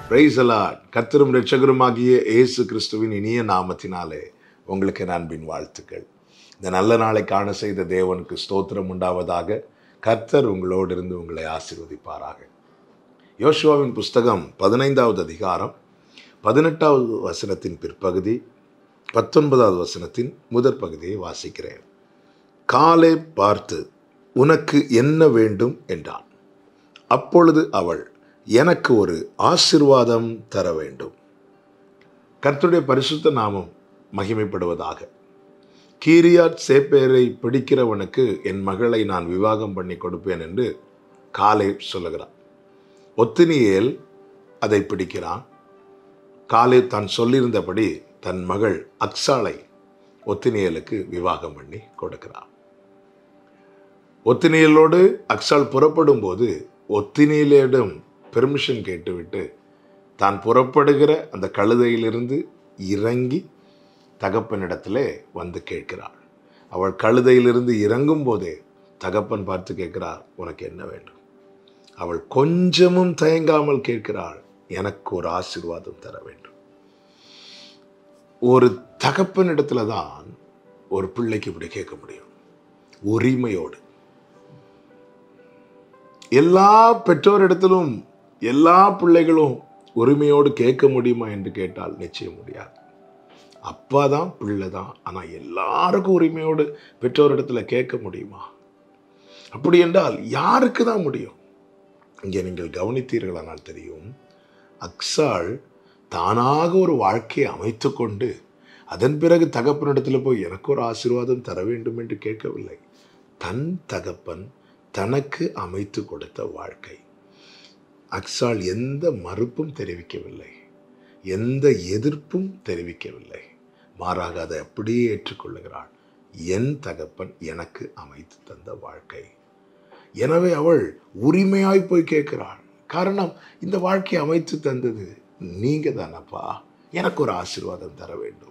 பிரைசலாட் கர்த்தரும் ரட்சகருமாகிய இயேசு கிறிஸ்துவின் இனிய நாமத்தினாலே உங்களுக்கு என் அன்பின் வாழ்த்துக்கள் இந்த நல்ல நாளை காண செய்த தேவனுக்கு ஸ்தோத்திரம் உண்டாவதாக கர்த்தர் உங்களோடு இருந்து உங்களை ஆசீர்வதிப்பாராக யோசுவாவின் புஸ்தகம் பதினைந்தாவது அதிகாரம் பதினெட்டாவது வசனத்தின் பிற்பகுதி பத்தொன்பதாவது வசனத்தின் முதற் பகுதியை வாசிக்கிறேன் காலை பார்த்து உனக்கு என்ன வேண்டும் என்றான் அப்பொழுது அவள் எனக்கு ஒரு ஆசிர்வாதம் தர வேண்டும் கர்த்தருடைய பரிசுத்த நாமம் மகிமைப்படுவதாக கீரியாட் சேப்பேரை பிடிக்கிறவனுக்கு என் மகளை நான் விவாகம் பண்ணி கொடுப்பேன் என்று காலை சொல்லுகிறான் ஒத்தினியேல் அதை பிடிக்கிறான் காலை தான் சொல்லியிருந்தபடி தன் மகள் அக்ஸாளை ஒத்தினியலுக்கு விவாகம் பண்ணி கொடுக்கிறான் ஒத்தினியலோடு அக்ஸால் புறப்படும் போது ஒத்தினியலிடம் பெர்மிஷன் கேட்டுவிட்டு தான் புறப்படுகிற அந்த கழுதையிலிருந்து இறங்கி தகப்பனிடத்திலே வந்து கேட்கிறாள் அவள் கழுதையிலிருந்து இறங்கும் போதே தகப்பன் பார்த்து கேட்கிறார் உனக்கு என்ன வேண்டும் அவள் கொஞ்சமும் தயங்காமல் கேட்கிறாள் எனக்கு ஒரு ஆசீர்வாதம் தர வேண்டும் ஒரு தகப்பனிடத்துல தான் ஒரு பிள்ளைக்கு இப்படி கேட்க முடியும் உரிமையோடு எல்லா பெற்றோரிடத்திலும் எல்லா பிள்ளைகளும் உரிமையோடு கேட்க முடியுமா என்று கேட்டால் நிச்சயம் முடியாது அப்பா தான் பிள்ளை தான் ஆனால் எல்லாருக்கும் உரிமையோடு பெற்றோரிடத்துல கேட்க முடியுமா அப்படி என்றால் யாருக்கு தான் முடியும் இங்கே நீங்கள் கவனித்தீர்களானால் தெரியும் அக்ஸாள் தானாக ஒரு வாழ்க்கையை அமைத்து கொண்டு அதன் பிறகு தகப்பனிடத்தில் போய் எனக்கு ஒரு ஆசீர்வாதம் தர வேண்டும் என்று கேட்கவில்லை தன் தகப்பன் தனக்கு அமைத்து கொடுத்த வாழ்க்கை அக்ஸாள் எந்த மறுப்பும் தெரிவிக்கவில்லை எந்த எதிர்ப்பும் தெரிவிக்கவில்லை மாறாக அதை அப்படியே ஏற்றுக்கொள்ளுகிறாள் என் தகப்பன் எனக்கு அமைத்து தந்த வாழ்க்கை எனவே அவள் உரிமையாய் போய் கேட்கிறாள் காரணம் இந்த வாழ்க்கையை அமைத்து தந்தது நீங்க தானப்பா எனக்கு ஒரு ஆசீர்வாதம் தர வேண்டும்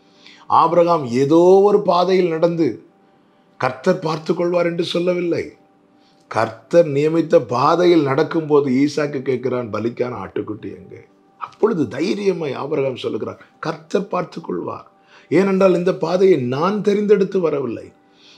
ஆபிரகாம் ஏதோ ஒரு பாதையில் நடந்து கர்த்தர் பார்த்து கொள்வார் என்று சொல்லவில்லை கர்த்தர் நியமித்த பாதையில் நடக்கும்போது ஈசாக்கு கேட்கிறான் பலிக்கான ஆட்டுக்குட்டி எங்கே அப்பொழுது தைரியமாய் ஆபரகம் சொல்லுகிறார் கர்த்தர் பார்த்து கொள்வார் ஏனென்றால் இந்த பாதையை நான் தெரிந்தெடுத்து வரவில்லை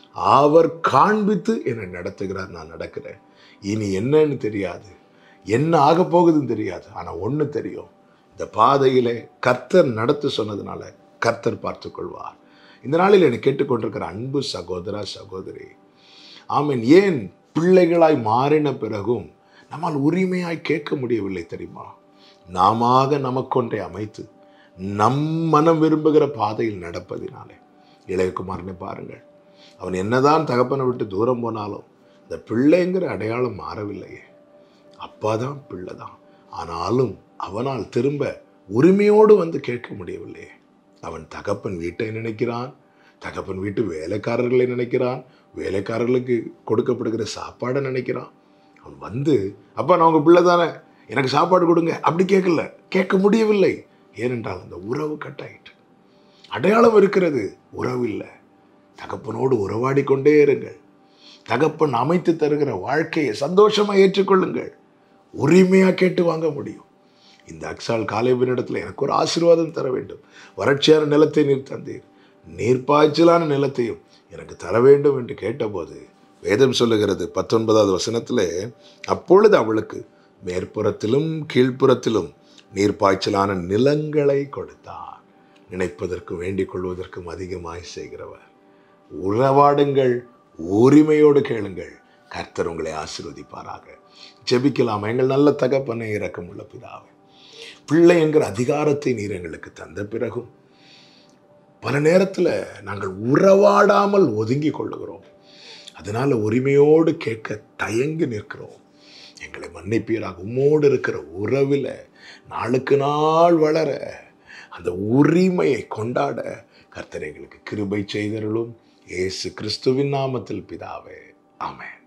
அவர் காண்பித்து என்னை நடத்துகிறார் நான் நடக்கிறேன் இனி என்னன்னு தெரியாது என்ன ஆக போகுதுன்னு தெரியாது ஆனால் ஒன்று தெரியும் இந்த பாதையிலே கர்த்தர் நடத்த சொன்னதுனால கர்த்தர் பார்த்து கொள்வார் இந்த நாளில் என்னை கேட்டுக்கொண்டிருக்கிற அன்பு சகோதரா சகோதரி ஆமீன் ஏன் பிள்ளைகளாய் மாறின பிறகும் நம்மால் உரிமையாய் கேட்க முடியவில்லை தெரியுமா நாம நமக்கொன்றை அமைத்து நம் மனம் விரும்புகிற பாதையில் நடப்பதினாலே இளையகுமாரனை பாருங்கள் அவன் என்னதான் தகப்பனை விட்டு தூரம் போனாலும் இந்த பிள்ளைங்கிற அடையாளம் மாறவில்லையே அப்பா தான் பிள்ளை தான் ஆனாலும் அவனால் திரும்ப உரிமையோடு வந்து கேட்க முடியவில்லையே அவன் தகப்பன் வீட்டை நினைக்கிறான் தகப்பன் வீட்டு வேலைக்காரர்களை நினைக்கிறான் வேலைக்காரர்களுக்கு கொடுக்கப்படுகிற சாப்பாடை நினைக்கிறான் அவன் வந்து அப்பா நான் உங்கள் பிள்ளை தானே எனக்கு சாப்பாடு கொடுங்க அப்படி கேட்கல கேட்க முடியவில்லை ஏனென்றால் அந்த உறவு கட்டாயிட்டு அடையாளம் இருக்கிறது உறவு இல்லை தகப்பனோடு உறவாடி கொண்டே இருங்கள் தகப்பன் அமைத்து தருகிற வாழ்க்கையை சந்தோஷமாக ஏற்றுக்கொள்ளுங்கள் உரிமையாக கேட்டு வாங்க முடியும் இந்த அக்ஸால் காலேபினிடத்தில் எனக்கு ஒரு ஆசீர்வாதம் தர வேண்டும் வறட்சியான நிலத்தை நீர் தந்தீர் நீர்ப்பாய்ச்சலான நிலத்தையும் எனக்கு தர வேண்டும் என்று கேட்டபோது வேதம் சொல்லுகிறது பத்தொன்பதாவது வசனத்தில் அப்பொழுது அவளுக்கு மேற்புறத்திலும் கீழ்ப்புறத்திலும் நீர்ப்பாய்ச்சலான நிலங்களை கொடுத்தார் நினைப்பதற்கு வேண்டிக் கொள்வதற்கும் அதிகமாய் செய்கிறவர் உறவாடுங்கள் உரிமையோடு கேளுங்கள் கர்த்தர் உங்களை ஆசீர்வதிப்பாராக ஜெபிக்கலாம் எங்கள் நல்ல தகப்பனை இறக்கமுள்ள பிதாவை பிள்ளை என்கிற அதிகாரத்தை நீர் எங்களுக்கு தந்த பிறகும் பல நேரத்தில் நாங்கள் உறவாடாமல் ஒதுங்கி கொள்ளுகிறோம் அதனால் உரிமையோடு கேட்க தயங்கி நிற்கிறோம் எங்களை மன்னிப்பீராக உம்மோடு இருக்கிற உறவில் நாளுக்கு நாள் வளர அந்த உரிமையை கொண்டாட கர்த்தர் எங்களுக்கு கிருபை செய்தருளும் இயேசு கிறிஸ்துவின் நாமத்தில் பிதாவே ஆமென்